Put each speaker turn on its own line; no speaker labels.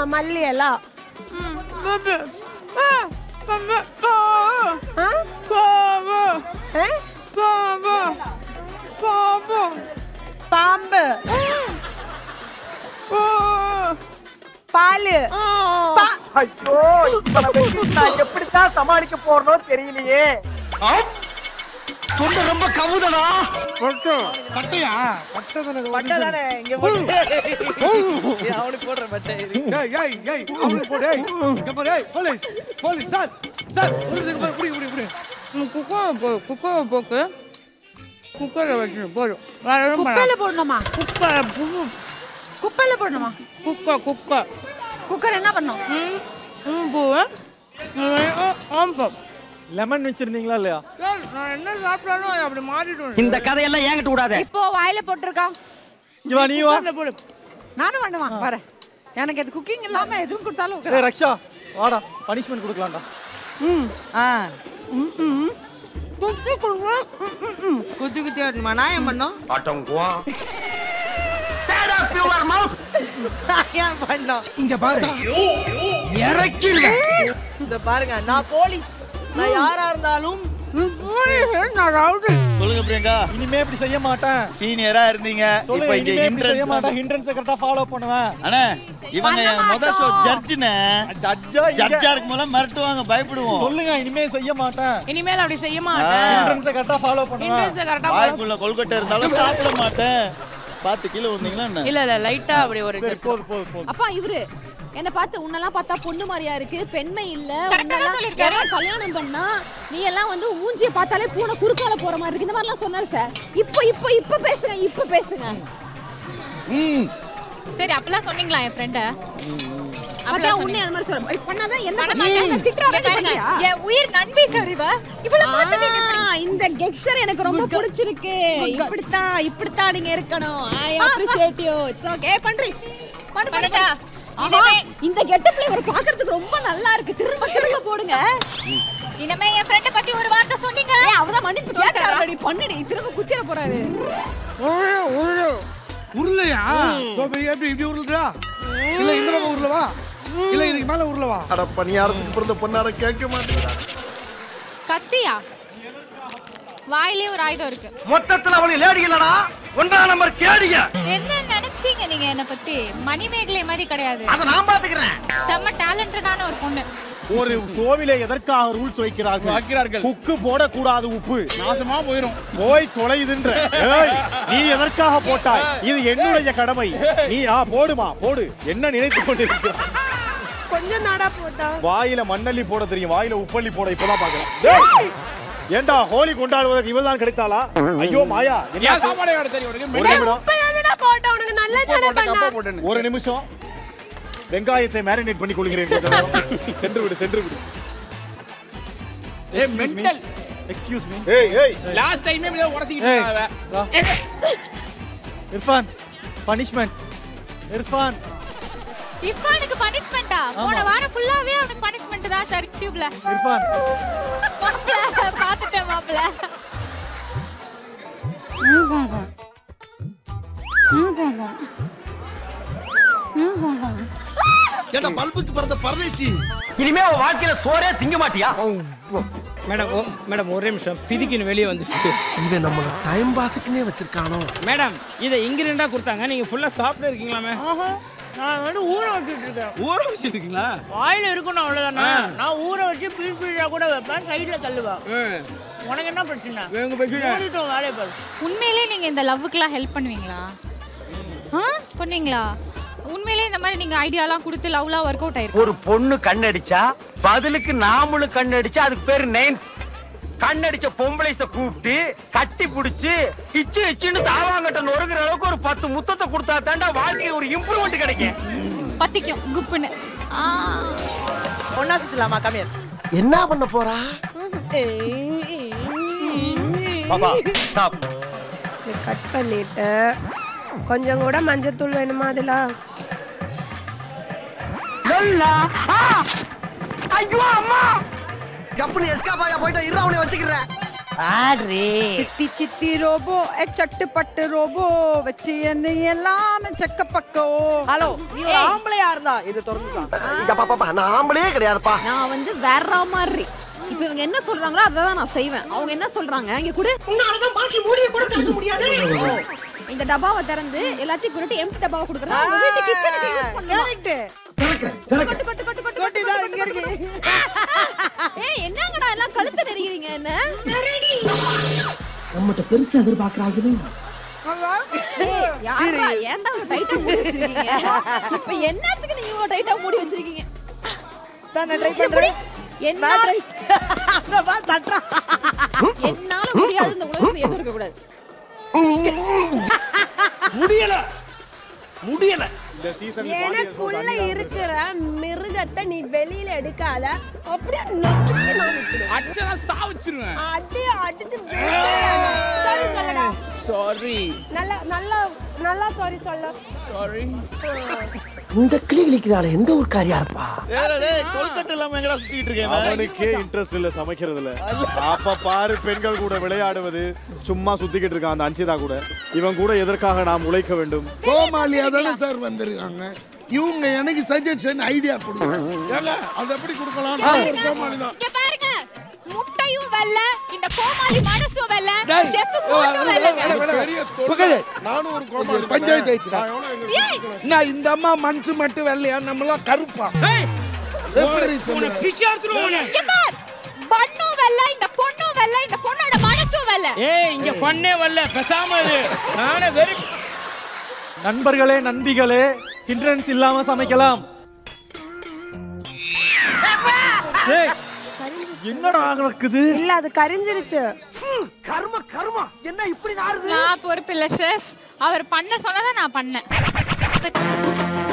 மல்லி இலை ஆ? ஆ? பாம்பு பாலு பா-
ஐயோ இப்ப நம்ம நான் எப்படித்தான் சமாளிக்க போறனோ தெரியலையே
தொண்டை ரொம்ப கவுதடா
பட்டையா பட்டை தானே
பட்டை தானே இங்க போட்டு அவனுக்கு போடுற பட்டை இது
ஏய் ஏய் ஏய் அவனுக்கு போடு ஏய் இங்க பாரு ஏய் போலீஸ் போலீஸ் சார் சார் ஒரு நிமிஷம் பாரு புடி புடி புடி
குக்கரை போ குக்கரை போக்கு குக்கரை வச்சு போதும் வேற எதுவும் பண்ண
குப்பையில போடணுமா
குக்கரை
குப்பையில போடணுமா
குக்கர் குக்கர்
குக்கர் என்ன பண்ணும்
ம் ம் பூவு ஆம்பம்
லெமன் வச்சிருந்தீங்களா இல்லையா
சார் நான் என்ன சாப்பிட்டாலும் அது அப்படி மாறிடும்
இந்த கதையெல்லாம் ஏங்கிட்டு விடாத
இப்போ வாயில போட்டிருக்கா
இவா நீ வா
போடு
நானும் பண்ணுவேன் வரேன் எனக்கு அது குக்கிங் இல்லாம எதுவும் கொடுத்தாலும்
ஏய் ரக்ஷா வாடா பனிஷ்மெண்ட் கொடுக்கலாம்டா
ம் ஆ
குத்தி கொடுவோம் குத்தி குத்தி வரணுமா நான் ஏன் பண்ணோம் நான் ஏன் பண்ணோம்
இங்க பாரு இறக்கிடுவேன்
இந்த பாருங்க நான் போலீஸ் நான் யாரா இருந்தாலும்
சொல்லுங்க பிரியங்கா
இனிமே இப்படி செய்ய மாட்டேன்
சீனியரா இருந்தீங்க இப்ப
சொல்லுங்க
இங்க
இனிமே இப்படி செய்ய
ஹிண்ட்ரன்ஸ்
மாட்டேன் ஹிண்ட்ரன்ஸ் கரெக்டா ஃபாலோ பண்ணுவேன்
அண்ணா இவங்க
பண்ண
என் முத ஷோ
மாட்டோம்.
ஜட்ஜுனே
ஜட்ஜா
ஜட்ஜா இருக்கும் போல மிரட்டுவாங்க பயப்படுவோம்
சொல்லுங்க இனிமே செய்ய மாட்டேன்
இனிமேல் அப்படி செய்ய மாட்டேன்
ஹிண்ட்ரன்ஸ் கரெக்டா ஃபாலோ பண்ணுவேன்
இன்ட்ரெஸ்ட் கரெக்டா
வாய்க்குள்ள கொல்கட்டை இருந்தாலும் சாப்பிட மாட்டேன் பார்த்து கீழே வந்தீங்களா என்ன
இல்ல இல்ல லைட்டா அப்படி ஒரு
சரி போதும் போதும் போதும்
அப்பா இவரு என்ன பார்த்து உன்னெல்லாம் பார்த்தா பொண்ணு மாதிரியா இருக்கு பெண்மை இல்ல
Correct ஆ
உன்னெல்லாம்
சொல்லிருக்காரு.
யாராவது கல்யாணம் பண்ணா நீ எல்லாம் வந்து மூஞ்சிய பார்த்தாலே பூனை குறுக்கால போற மாதிரி இருக்கு இந்த மாதிரிலாம் சொன்னாரு சார் இப்போ இப்போ இப்போ பேசுங்க இப்போ பேசுங்க
சரி அப்பலாம் சொன்னீங்களா என் ஃப்ரெண்ட
பாத்தியா உன்னை அந்த மாதிரி சொல்ல பண்ணாதான் என்ன பண்ணாங்க திட்டுறாரு பண்ணியா
என் உயிர் நண்பி சார் இவ இவ்வளவு பார்த்து நீங்க இப்படி
ஆ, இந்த கெக்ஸ்டர் எனக்கு ரொம்ப பிடிச்சிருக்கு இப்படித்தான் இப்படித்தான் நீங்க இருக்கணும் I appreciate you it's okay பண்றி பண்ணு பண்ணு
பண்ணட்டா?
ஆஹா,
இனிமே
இந்த கெட்டப்ல இவர் பாக்குறதுக்கு ரொம்ப நல்லா இருக்கு திரும்ப திரும்ப போடுங்க
இனிமே என் ஃப்ரெண்ட பத்தி ஒரு வார்த்தை சொன்னீங்க
ஏய் அவதான் மன்னிப்பு கேட்டாரு நீ பண்ணுடி திரும்ப குத்திர போறாரு
உருளு உருளு உருளையா இதோ பெரிய எப்படி இப்படி உருளுதா இல்ல இந்த பக்கம் உருளவா இல்ல இதுக்கு மேல உருளவா
அட பணியாரத்துக்கு பிறந்த பொண்ணார கேட்க மாட்டேங்கிறான்
கத்தியா வாயிலே ஒரு ஆயுதம் இருக்கு
மொத்தத்துல அவளுக்கு லேடி இல்லடா ஒன்றா நம்பர் கேடிங்க
என்ன நினைச்சீங்க நீங்க என்ன பத்தி மணிமேகலை மாதிரி கிடையாது
அத நான் பாத்துக்கிறேன்
செம்ம டேலண்டடான ஒரு பொண்ணு
ஒரு சோவிலே எதற்காக ரூல்ஸ் வைக்கிறார்கள்
வைக்கிறார்கள்.
குக்கு போடக்கூடாது உப்பு
நாசமா போயிரும்
போய் தொலையுதுன்ற ஏய், நீ எதற்காக போட்டாய் இது என்னுடைய கடமை நீ ஆ போடுமா போடு என்ன நினைத்துக் கொண்டிருக்கிறாய்
கொஞ்சம் நாடா போட்டா
வாயில மண்ணள்ளி போட தெரியும் வாயில உப்பள்ளி போட இப்பதான் பாக்குறேன் டேய், ஏண்டா ஹோலி கொண்டாடுவதற்கு இவள்தான் கிடைத்தாளா ஐயோ மாயா என்ன
ஏன் சாப்பாடு கடை தெரியும் உனக்கு
ஒரு நிமிடம்
போட்டா உனக்கு நல்லா தானே பண்ணா
போட்டேன்னு
ஒரு நிமிஷம் வெங்காயத்தை மேரினேட் பண்ணி கொள்கிறேன் கொஞ்ச நேரம். சென்று விடு சென்று விடு
ஏய் மெண்டல்
எக்ஸ்கியூஸ் மீ
ஏய் ஏய்
லாஸ்ட் டைமே இப்படி உரசிக்கிட்டு
ஏய்.
இருக்காங்க
இர்ஃபான் பனிஷ்மெண்ட் இர்ஃபான்
இஃபானுக்கு பனிஷ்மெண்டா போன வாரம் ஃபுல்லாவே அவனுக்கு பனிஷ்மெண்ட் தான் சார் யூடியூப்ல
இர்ஃபான்
மாப்ள பாத்துட்டேன் மாப்ள
ஏண்டா பல்புக்கு பிறந்த பரதேசி
இனிமே அவன் வாழ்க்கையில சோறே திங்க மாட்டியா
மேடம் ஓ மேடம் ஒரு நிமிஷம் பிதிக்கின்னு வெளியே வந்துச்சு
இவன் நம்மள டைம் பாஸுக்குன்னே வச்சிருக்கானோ
மேடம் இதை இன்கிரியண்டா கொடுத்தாங்க நீங்க ஃபுல்லா சாப்பிட்டு இருக்கீங்களாமே
நான் வந்து ஊற வச்சுட்டு இருக்கேன்
ஊற வச்சிருக்கீங்களா
வாயில இருக்கணும் அவ்வளவுதானே நான் ஊற வச்சு பீஸ் பீஸா கூட வைப்பேன் சைடுல தள்ளுவேன் உனக்கு என்ன பிரச்சனை
எங்க பிரச்சனை
மூடிட்டோம் வேலையை பாரு
உண்மையிலே நீங்க இந்த லவ்வுக்குலாம் ஹெல்ப் பண்ணுவீங்களா ஆ பண்ணுவீங்களா உண்மையிலே இந்த மாதிரி நீங்க ஐடியாலாம் கொடுத்து லவ்லாம் ஒர்க் அவுட் ஆயிருக்கு
ஒரு பொண்ணு கண்ணடிச்சா பதிலுக்கு நாமளும் கண்ணடிச்சா அதுக்கு பேரு நெயின் கண்ணடிச்ச பொம்பளைஸ கூப்பிட்டு கட்டி புடிச்சு இச்சு இச்சுன்னு தாவாங்கட்ட நொறுங்குற அளவுக்கு ஒரு பத்து முத்தத்தை கொடுத்தா தாண்டா வாழ்க்கை ஒரு இம்ப்ரூவ்மெண்ட் கிடைக்கும்
பத்திக்கும் குப்புன்னு ஆ
ஒன்னா சுத்தலாமா கம்மியர்
என்ன பண்ண போறா
பாப்பா ஸ்டாப்
கட் பண்ணிட்டு கொஞ்சம் கூட மஞ்சத்தூள் வேணுமா அதுல
ஐயோ அம்மா
கம்பெனி எஸ்கா பாயா போயிட்டா இரு அவனை வச்சுக்கிறேன்
சித்தி சித்தி ரோபோ ஏ சட்டு பட்டு ரோபோ வச்சு என்ன எல்லாமே செக்க பக்கோ
ஹலோ நீ ஒரு ஆம்பளையா இருந்தா இது திறந்துக்கலாம்
நான் ஆம்பளே கிடையாதுப்பா
நான் வந்து வேற மாதிரி இப்ப இவங்க என்ன சொல்றாங்களோ அதான் நான் செய்வேன் அவங்க என்ன சொல்றாங்க இங்க குடு
பாக்கி மூடிய கூட திறக்க முடியாது
இந்த டப்பாவை திறந்து எல்லாத்தையும் குருட்டி எம்டி டப்பாவை கொடுக்குறேன் அவங்க வீட்டு கிச்சனுக்கு யூஸ் பண்ணலாம்
கொட்டிதான் இங்க இருக்கு
ஏய் என்னங்கடா எல்லாம் கழுத்து நெரிக்கிறீங்க என்ன
நம்மகிட்ட பெருசா எதிர்பார்க்கறாங்க
ஏய், யார்ரா, ஏன்டா இவ்வளவு டைட்டா மூடி வச்சிருக்கீங்க இப்ப என்னத்துக்கு நீங்க இவ்வளவு டைட்டா மூடி வச்சிருக்கீங்க
தான் நான் ட்ரை
எப்படி?
பண்றேன்
என்ன
நான் ட்ரை அந்த பா தட்டறா
என்னால முடியாது இந்த உலகத்துல எதுவும் இருக்க கூடாது
முடியல முடியல
இந்த சீசன்
எனக்குள்ள இருக்கிற மிருகத்தை நீ வெளியில எடுக்காத அப்படியே நொறுக்கி நான் விட்டுடுவேன்.
அச்சனா சாவச்சிருவேன்
அடி அடிச்சு சாரி சொல்லடா
சாரி
நல்லா நல்லா நல்லா சாரி சொல்ல
சாரி
இந்த கிளி கிளிக்கிறாள் எந்த ஒரு காரியா இருப்பா
கொல்கட்டை இல்லாம எங்கடா சுத்திட்டு இருக்கேன்
அவனுக்கே இன்ட்ரெஸ்ட் இல்ல சமைக்கிறதுல அப்ப பாரு பெண்கள் கூட விளையாடுவது சும்மா சுத்திக்கிட்டு இருக்கான் அந்த அஞ்சிதா கூட இவன் கூட எதற்காக நாம் உழைக்க வேண்டும்
கோமாளியா தானே சார் வந்திருக்காங்க இவங்க எனக்கு சஜஷன் ஐடியா கொடுங்க
ஏங்க அது எப்படி கொடுக்கலாம் நான் ஒரு கோமாளி தான்
இங்க பாருங்க முட்டையும் வெல்ல இந்த கோமாளி மனசும் வெல்ல
டேய்,
செஃப்
வேணாம்,
கோட்டும்
வேணாம்,
வெல்ல
வேணாம்.
பெரிய
பக்கத்து.
நானும் ஒரு கோமாளி
பஞ்சாயத்து ஆயிடுச்சுடா.
நான் எவ்வளவு எங்க வீட்டுக்கு போனேன்.
நான் இந்த அம்மா மனசு மட்டும் வெள்ளையா நம்மளாம் கருப்பா எப்படி சொல்லுங்க
பிச்சை எடுத்துருவோம்
இங்க பார் பண்ணும் வெல்ல இந்த பொண்ணும் வெல்ல இந்த பொண்ணோட மனசும் வெல்ல
ஏய் இங்க ஃபன்னே வரல பேசாம இரு நானே வெரி
நண்பர்களே நண்பிகளே ஹிண்ட்ரன்ஸ் இல்லாம சமைக்கலாம் ஏய், என்னடா நடக்குது
இல்ல அது கரிஞ்சிருச்சு
கர்ம கர்மா என்ன இப்படி நாறுது
நான் பொறுப்பில்லை ஷெஃப் அவர் பண்ண சொன்னதை நான் பண்ணேன்